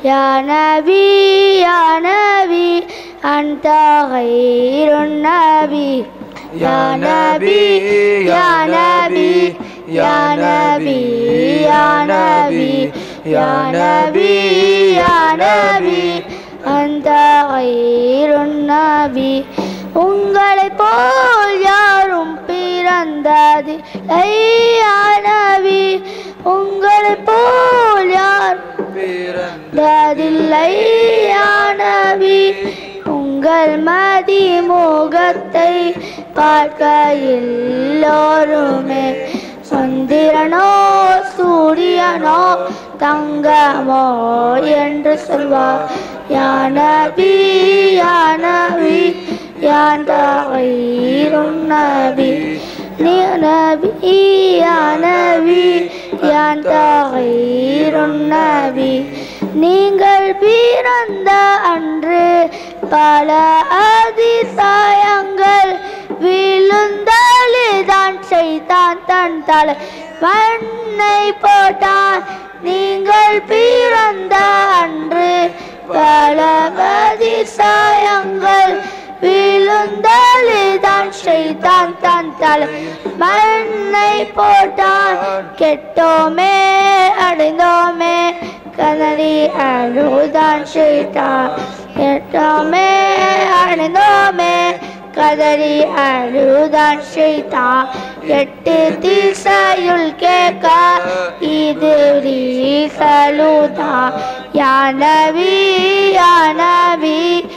يا نبي يا نبي أنت خير النبي يا نبي يا نبي يا نبي يا نبي يا نبي يا نبي أنت خير النبي உங்களை போல் யாரும் பிறந்தது ஐயா நபி உங்களை போல் யாரும் பிறந்ததில்லை யா நபி உங்கள் மதி முகத்தை பார்க்க எல்லோருமே சந்திரனோ சூரியனோ தங்கமோ என்று சொல்வார் யா நபி யா நபி யா தகீருன் நபி நீ நபி யா நபி யா தகீருன் நபி நீங்கள் பிறந்த அன்று பல அதிசயங்கள் விழுந்தழுதான் செய்தான் தன் தலை மண்ணை போட்டான் நீங்கள் பிறந்த அன்று பல அதிசயங்கள் விழுந்தழுதான் செய்தான் தன் தலை மண்ணை போட்டான் கெட்டோமே அடைந்தோமே கதறி அழுதான் செய்தான் கெட்டோமே அடைந்தோமே கதறி அழுதான் செய்தான் எட்டு திசையுள் கேட்க இது ரீசலுதா யானவி யானவி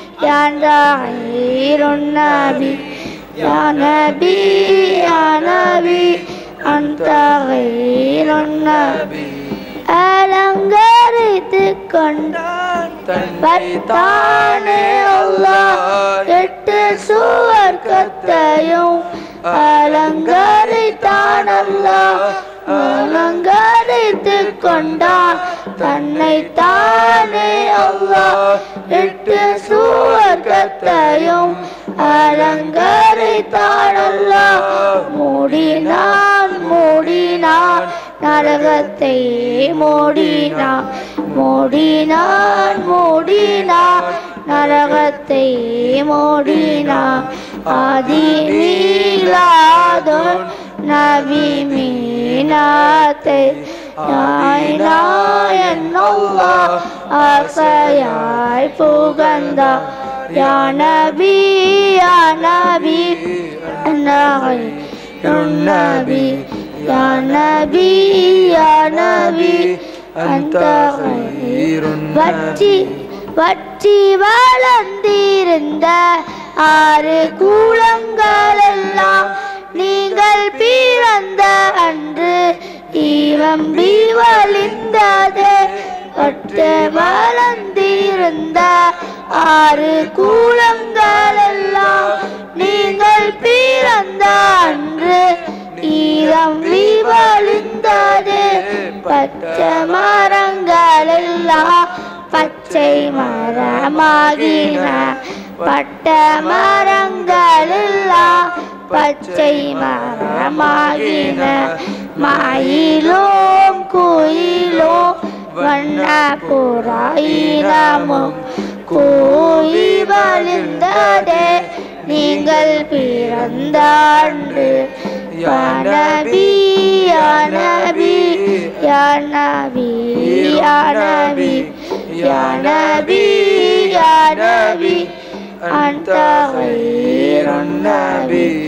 யான் நபி யானபி யானபி அந்த நபி அலங்கரித்து கொண்டான் பத்தானே அல்லாஹ் எட்டு சுவர்க்கத்தையும் அலங்கரித்தான் அல்லாஹ் அலங்கரித்து கொண்டான் தன்னை தானே அல்லாஹ் எட்டு சுவர்க்கத்தையும் அலங்கரித்தான் அல்லாஹ் மூடினான் மூடினான் நரகத்தை மூடினான் மூடினான் மூடினான் நரகத்தை மூடினான் ஆதி நீலாதோன் நபி மீனாத்தை நாயனல்லா ஆசையாய் புகந்தா யா நபி யா நபி நபி யா நபி யா நபி அந்த வற்றி வற்றி வளர்ந்திருந்த ஆறு கூலங்கள் எல்லாம் நீங்கள் பிறந்த அன்று ஈவம்பி வழிந்தது வற்று வளர்ந்திருந்த ஆறு கூலங்கள் எல்லாம் நீங்கள் பிறந்த அன்று ஈரம் விவழிந்தது பச்சை மரங்கள் எல்லாம் பச்சை மரமாகின பட்ட மரங்கள் எல்லாம் பச்சை மரமாகின மயிலும் குயிலும் வண்ண புறாயினமும் கூயி வழிந்ததே நீங்கள் பிறந்தாண்டு யானபி யானபி யானபி யானபி யானபி யானபி أنت خير النبي